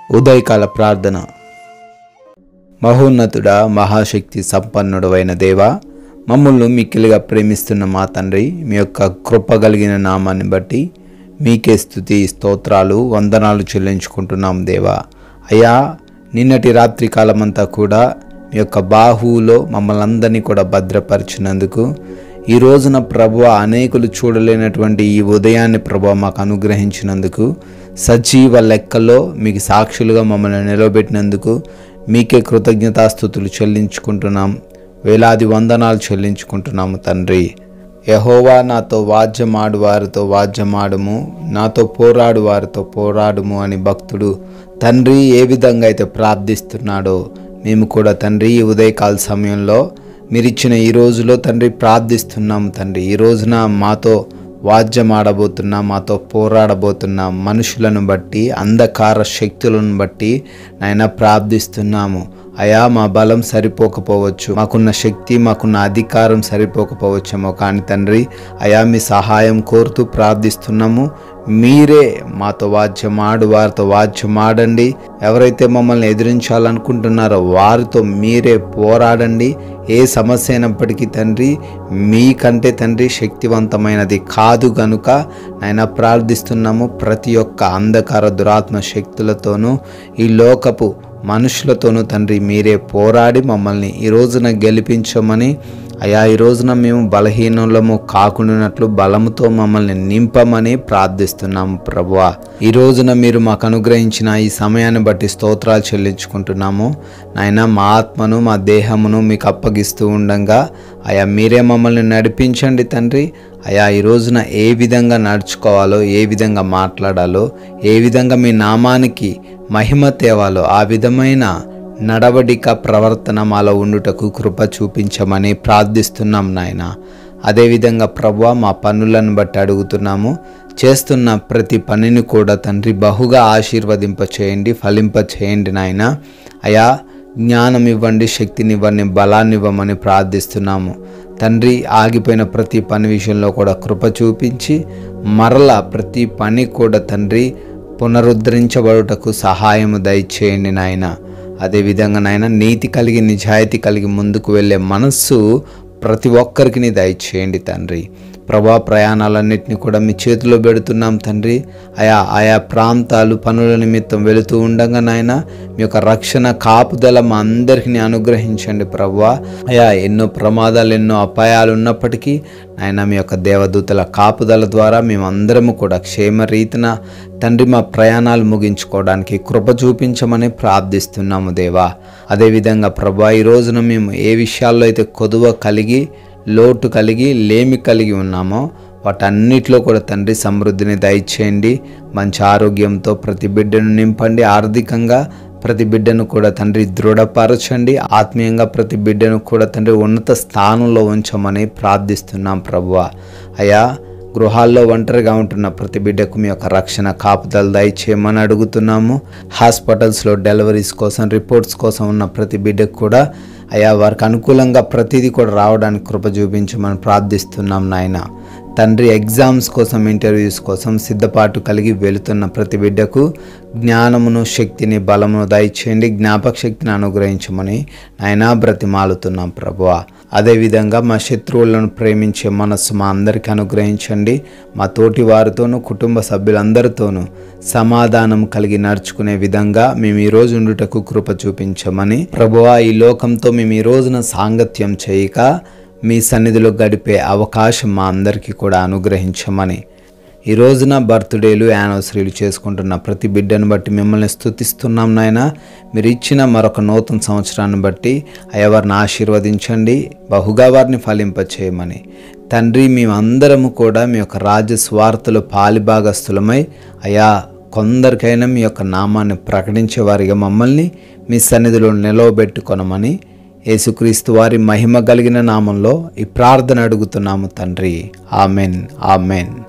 ఉదయకాల ప్రార్థన మహోన్నతుడా మహాశక్తి సంపన్నుడు అయిన దేవ మమ్మల్ని మిక్కిలిగా ప్రేమిస్తున్న మా తండ్రి మీ యొక్క కృప కలిగిన నామాన్ని బట్టి మీకే స్థుతి స్తోత్రాలు వందనాలు చెల్లించుకుంటున్నాం దేవా అయ్యా నిన్నటి రాత్రి కాలమంతా కూడా మీ యొక్క బాహువులో మమ్మల్ని అందరినీ కూడా భద్రపరిచినందుకు ఈ రోజున ప్రభు అనేకులు చూడలేనటువంటి ఈ ఉదయాన్ని ప్రభు మాకు అనుగ్రహించినందుకు సజీవ లెక్కలో మీకు సాక్షులుగా మమ్మల్ని నిలబెట్టినందుకు మీకే కృతజ్ఞతాస్థుతులు చెల్లించుకుంటున్నాం వేలాది వందనాలు చెల్లించుకుంటున్నాము తండ్రి యహోవా నాతో వాద్యమాడు వారితో వాద్యమాడుము నాతో పోరాడు వారితో పోరాడుము అని భక్తుడు తండ్రి ఏ విధంగా అయితే ప్రార్థిస్తున్నాడో మేము కూడా తండ్రి ఈ ఉదయకాల సమయంలో మీరిచ్చిన ఈ రోజులో తండ్రి ప్రార్థిస్తున్నాము తండ్రి ఈ రోజున మాతో వాద్యం ఆడబోతున్నాం మాతో పోరాడబోతున్నాం మనుషులను బట్టి అంధకార శక్తులను బట్టి నాయన ప్రార్థిస్తున్నాము అయా మా బలం సరిపోకపోవచ్చు మాకున్న శక్తి మాకున్న అధికారం సరిపోకపోవచ్చేమో కానీ తండ్రి అయా మీ సహాయం కోరుతూ ప్రార్థిస్తున్నాము మీరే మాతో వాద్యమాడు వారితో వాద్యమాడండి ఎవరైతే మమ్మల్ని ఎదిరించాలనుకుంటున్నారో వారితో మీరే పోరాడండి ఏ సమస్య అయినప్పటికీ తండ్రి మీకంటే తండ్రి శక్తివంతమైనది కాదు గనుక నాయన ప్రార్థిస్తున్నాము ప్రతి ఒక్క అంధకార దురాత్మ శక్తులతోనూ ఈ లోకపు మనుషులతోనూ తండ్రి మీరే పోరాడి మమ్మల్ని ఈ రోజున గెలిపించమని అయా ఈ రోజున మేము బలహీనులము కాకుండానట్లు బలముతో మమ్మల్ని నింపమని ప్రార్థిస్తున్నాము ప్రభువా ఈ రోజున మీరు మాకు అనుగ్రహించిన ఈ సమయాన్ని బట్టి స్తోత్రాలు చెల్లించుకుంటున్నాము నాయన మా ఆత్మను మా దేహమును మీకు అప్పగిస్తూ ఉండగా అయా మీరే మమ్మల్ని నడిపించండి తండ్రి అయా ఈ రోజున ఏ విధంగా నడుచుకోవాలో ఏ విధంగా మాట్లాడాలో ఏ విధంగా మీ నామానికి మహిమ తేవాలో ఆ విధమైన నడవడిక ప్రవర్తన మాలో ఉండుటకు కృప చూపించమని ప్రార్థిస్తున్నాం నాయన అదేవిధంగా ప్రభు మా పనులను బట్టి అడుగుతున్నాము చేస్తున్న ప్రతి పనిని కూడా తండ్రి బహుగా ఆశీర్వదింప చేయండి ఫలింప చేయండి నాయన అయా జ్ఞానం ఇవ్వండి శక్తినివ్వండి బలాన్ని ఇవ్వమని ప్రార్థిస్తున్నాము తండ్రి ఆగిపోయిన ప్రతి పని విషయంలో కూడా కృప చూపించి మరల ప్రతి పని కూడా తండ్రి పునరుద్ధరించబడుటకు సహాయము దయచేయండి నాయన అదేవిధంగా నాయన నీతి కలిగి నిజాయితీ కలిగి ముందుకు వెళ్ళే మనస్సు ప్రతి ఒక్కరికి నీ దయచేయండి తండ్రి ప్రభా ప్రయాణాలన్నింటినీ కూడా మీ చేతిలో పెడుతున్నాం తండ్రి ఆయా ఆయా ప్రాంతాలు పనుల నిమిత్తం వెళుతూ ఉండగా నాయన మీ యొక్క రక్షణ కాపుదల మా అందరికీ అనుగ్రహించండి ప్రభా అయా ఎన్నో ప్రమాదాలు ఎన్నో అపాయాలు ఉన్నప్పటికీ నాయన మీ యొక్క దేవదూతల కాపుదల ద్వారా మేమందరము కూడా క్షేమ రీతిన తండ్రి మా ప్రయాణాలు ముగించుకోవడానికి కృప చూపించమని ప్రార్థిస్తున్నాము దేవా అదేవిధంగా ప్రభా ఈ రోజున మేము ఏ విషయాల్లో అయితే కొదువ కలిగి లోటు కలిగి లేమి కలిగి ఉన్నామో వాటన్నిటిలో కూడా తండ్రి సమృద్ధిని దయచేయండి మంచి ఆరోగ్యంతో ప్రతి బిడ్డను నింపండి ఆర్థికంగా ప్రతి బిడ్డను కూడా తండ్రి దృఢపరచండి ఆత్మీయంగా ప్రతి బిడ్డను కూడా తండ్రి ఉన్నత స్థానంలో ఉంచమని ప్రార్థిస్తున్నాం ప్రభువ అయా గృహాల్లో ఒంటరిగా ఉంటున్న ప్రతి బిడ్డకు మీ యొక్క రక్షణ కాపుదల దయచేయమని అడుగుతున్నాము హాస్పిటల్స్లో డెలివరీస్ కోసం రిపోర్ట్స్ కోసం ఉన్న ప్రతి బిడ్డకు కూడా అయా వారికి అనుకూలంగా ప్రతిదీ కూడా రావడానికి కృప చూపించమని ప్రార్థిస్తున్నాం నాయన తండ్రి ఎగ్జామ్స్ కోసం ఇంటర్వ్యూస్ కోసం సిద్ధపాటు కలిగి వెళుతున్న ప్రతి బిడ్డకు జ్ఞానమును శక్తిని బలమును దయచేయండి జ్ఞాపక శక్తిని అనుగ్రహించమని నాయనా బ్రతిమాలుతున్నాం ప్రభువ అదేవిధంగా మా శత్రువులను ప్రేమించే మనస్సు మా అందరికీ అనుగ్రహించండి మా తోటి వారితోనూ కుటుంబ సభ్యులందరితోనూ సమాధానం కలిగి నడుచుకునే విధంగా మేము ఈ రోజు ఉండుటకు కృప చూపించమని ప్రభువా ఈ లోకంతో మేము ఈ రోజున సాంగత్యం చేయక మీ సన్నిధిలో గడిపే అవకాశం మా అందరికీ కూడా అనుగ్రహించమని ఈ రోజున బర్త్డేలు యానివర్సరీలు చేసుకుంటున్న ప్రతి బిడ్డను బట్టి మిమ్మల్ని స్తుతిస్తున్నాం నాయన మీరు ఇచ్చిన మరొక నూతన సంవత్సరాన్ని బట్టి అయ్యవారిని ఆశీర్వదించండి బహుగా వారిని ఫలింపచేయమని తండ్రి మేమందరము కూడా మీ యొక్క రాజ్య స్వార్థలు పాలిభాగస్తులమై అయా కొందరికైనా మీ యొక్క నామాన్ని ప్రకటించే వారిగా మమ్మల్ని మీ సన్నిధిలో నిలవబెట్టుకొనమని యేసుక్రీస్తు వారి మహిమ కలిగిన నామంలో ఈ ప్రార్థన అడుగుతున్నాము తండ్రి ఆమెన్ ఆమెన్